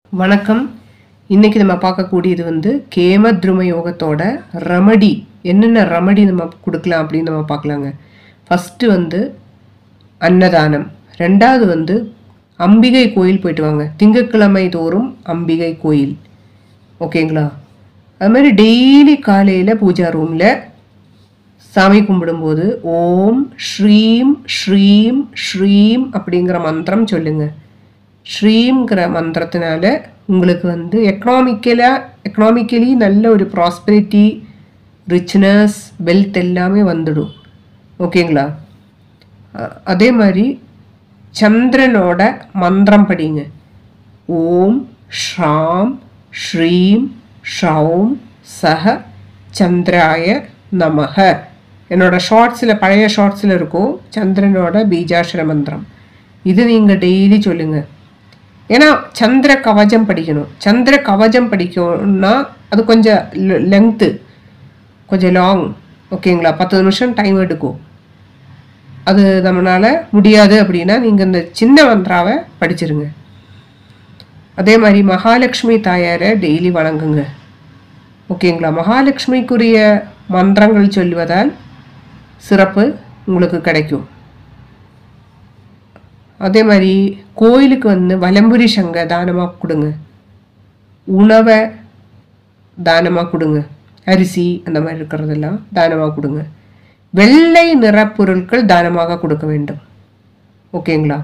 வணக்கம் இன்னைக்கு நம்ம பார்க்கக்கூடியது வந்து கேமத்ரும யோகத்தோட ரெமடி என்னென்ன ரெமடி நம்ம கொடுக்கலாம் அப்படின்னு நம்ம பார்க்கலாங்க ஃபஸ்ட்டு வந்து அன்னதானம் ரெண்டாவது வந்து அம்பிகை கோயில் போயிட்டு வாங்க திங்கட்கிழமை தோறும் அம்பிகை கோயில் ஓகேங்களா அது மாதிரி டெய்லி காலையில் பூஜா ரூமில் சாமி கும்பிடும்போது ஓம் ஸ்ரீம் ஸ்ரீம் ஸ்ரீம் அப்படிங்கிற மந்திரம் சொல்லுங்க ஸ்ரீம்ங்கிற மந்திரத்தினால உங்களுக்கு வந்து எக்கனாமிக்கலாக எக்கனாமிக்கலி நல்ல ஒரு ப்ராஸ்பரிட்டி ரிச்னஸ் வெல்த் எல்லாமே வந்துடும் ஓகேங்களா அ- அதே மாதிரி சந்திரனோட மந்திரம் படிங்க ஓம் ஷாம் ஸ்ரீம் ஷௌம் சஹ சந்திராய நமக என்னோட ஷார்ட்ஸில் பழைய ஷார்ட்ஸில் இருக்கும் சந்திரனோட பீஜாட்சர மந்திரம் இது நீங்கள் டெய்லி சொல்லுங்கள் ஏன்னா சந்திர கவசம் படிக்கணும் சந்திர கவசம் படிக்கணும்னா அது கொஞ்சம் லெங்க்த்து கொஞ்சம் லாங் ஓகேங்களா பத்து நிமிஷம் டைம் எடுக்கும் அது நம்மளால முடியாது அப்படின்னா நீங்கள் இந்த சின்ன மந்த்ராவை படிச்சிருங்க அதே மாதிரி மகாலட்சுமி தாயாரை டெய்லி வணங்குங்க ஓகேங்களா மகாலட்சுமிக்குரிய மந்திரங்கள் சொல்வதால் சிறப்பு உங்களுக்கு கிடைக்கும் அதே மாதிரி கோயிலுக்கு வந்து வலம்புரி சங்க தானமாக கொடுங்க உணவை தானமாக கொடுங்க அரிசி அந்த மாதிரி இருக்கிறதெல்லாம் தானமாக கொடுங்க வெள்ளை நிற பொருட்கள் தானமாக கொடுக்க வேண்டும் ஓகேங்களா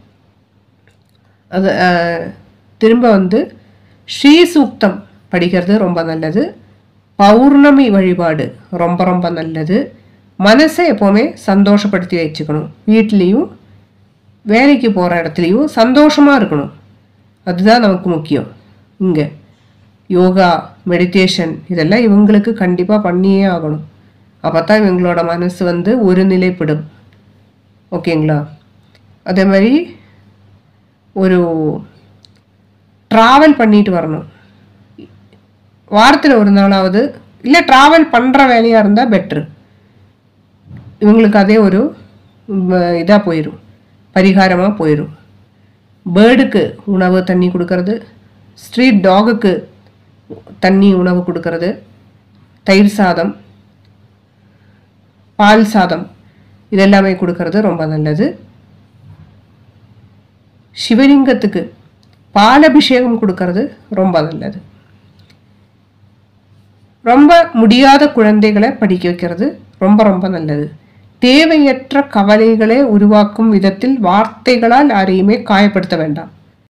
அது அஹ், திரும்ப வந்து ஸ்ரீ சூக்தம் படிக்கிறது ரொம்ப நல்லது பௌர்ணமி வழிபாடு ரொம்ப ரொம்ப நல்லது மனசை எப்போவுமே சந்தோஷப்படுத்தி வச்சுக்கணும் வீட்லேயும் வேலைக்கு போகிற இடத்துலையும் சந்தோஷமாக இருக்கணும் அதுதான் நமக்கு முக்கியம் இங்கே யோகா மெடிடேஷன் இதெல்லாம் இவங்களுக்கு கண்டிப்பாக பண்ணியே ஆகணும் அப்போ தான் இவங்களோட மனசு வந்து ஒரு நிலைப்படும் ஓகேங்களா அதே மாதிரி ஒரு ட்ராவல் பண்ணிட்டு வரணும் வாரத்தில் ஒரு நாளாவது இல்லை ட்ராவல் பண்ணுற வேலையாக இருந்தால் பெட்ரு இவங்களுக்கு அதே ஒரு இதாக போயிடும் பரிகாரமாக போயிடும் பேர்டுக்கு உணவு தண்ணி கொடுக்கறது ஸ்ட்ரீட் டாகுக்கு தண்ணி உணவு கொடுக்கறது தயிர் சாதம் பால் சாதம் இதெல்லாமே கொடுக்கறது ரொம்ப நல்லது சிவலிங்கத்துக்கு பாலபிஷேகம் கொடுக்கறது ரொம்ப நல்லது ரொம்ப முடியாத குழந்தைகளை படிக்க வைக்கிறது ரொம்ப ரொம்ப நல்லது தேவையற்ற கவலைகளை உருவாக்கும் விதத்தில் வார்த்தைகளால் யாரையுமே காயப்படுத்த வேண்டாம்